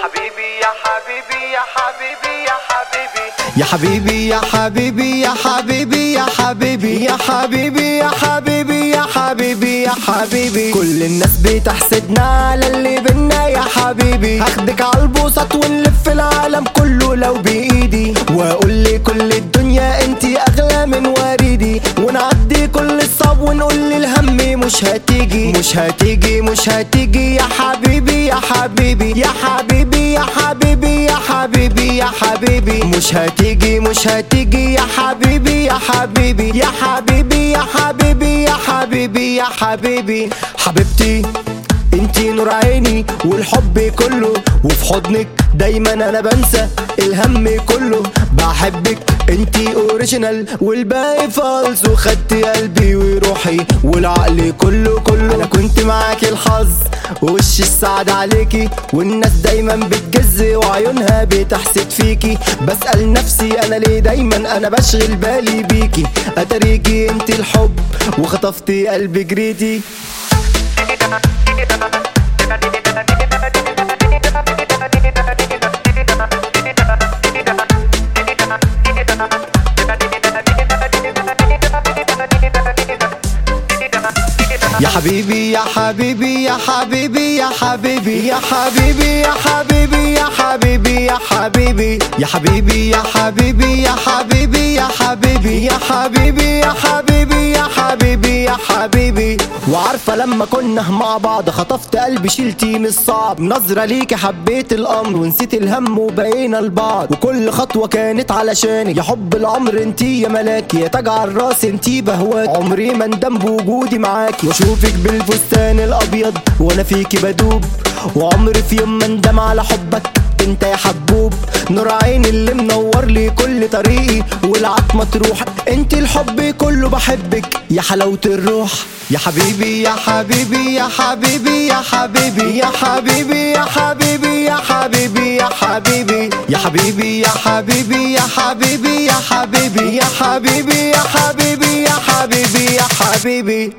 حبيبي يا حبيبي يا حبيبي يا حبيبي يا حبيبي يا حبيبي يا حبيبي يا حبيبي يا حبيبي يا حبيبي يا حبيبي يا حبيبي كل الناس بتحسدنا على اللي بينا يا حبيبي هاخدك عالبوسط ونلف العالم كله لو بايدي واقول لكل الدنيا انتي اغلى من وريدي ونعدي كل الصعب ونقول للهم مش هتيجي مش هتيجي مش هتيجي يا حبيبي يا حبيبي يا حبيبي يا حبيبي يا حبيبي يا حبيبي مش هتيجي مش هتيجي يا حبيبي يا حبيبي يا حبيبي يا حبيبي يا حبيبي يا حبيبي حبيبتي انتي نور عيني والحب كله وفي حضنك دايما انا بنسى الهم كله بحبك انتي اوريجينال والباقي فالس وخدتي قلبي وروحي والعقل كله كله انا كنت معاكي الحظ ووش السعد عليكي والناس دايما بتجز وعيونها بتحسد فيكي بسأل نفسي انا ليه دايما انا بشغل بالي بيكي اتريكي انتي الحب وخطفتي قلبي جريتي يا حبيبي يا حبيبي يا حبيبي يا حبيبي يا حبيبي يا حبيبي يا حبيبي يا حبيبي يا حبيبي يا حبيبي يا حبيبي يا حبيبي يا حبيبي يا حبيبي يا حبيبي يا حبيبي وعارفة لما كنا مع بعض خطفت قلبي شلتي من الصعب نظرة ليكي حبيت الأمر ونسيت الهم وبقينا لبعض وكل خطوة كانت علشانك يا حب العمر انتي يا ملاكي يا تاج على الراس انتي بهواك عمري ما اندم بوجودي معاكي واشوفك بالفستان الابيض وانا فيكي بدوب وعمري في يوم ما اندم على حبك انت يا حبوب نور عيني اللي منور لي كل طريقي والعتمة تروح انت الحب كله بحبك يا حلاوة الروح يا حبيبي يا حبيبي يا حبيبي يا حبيبي يا حبيبي يا حبيبي يا حبيبي يا حبيبي يا حبيبي يا حبيبي يا حبيبي يا حبيبي يا حبيبي يا حبيبي يا حبيبي يا حبيبي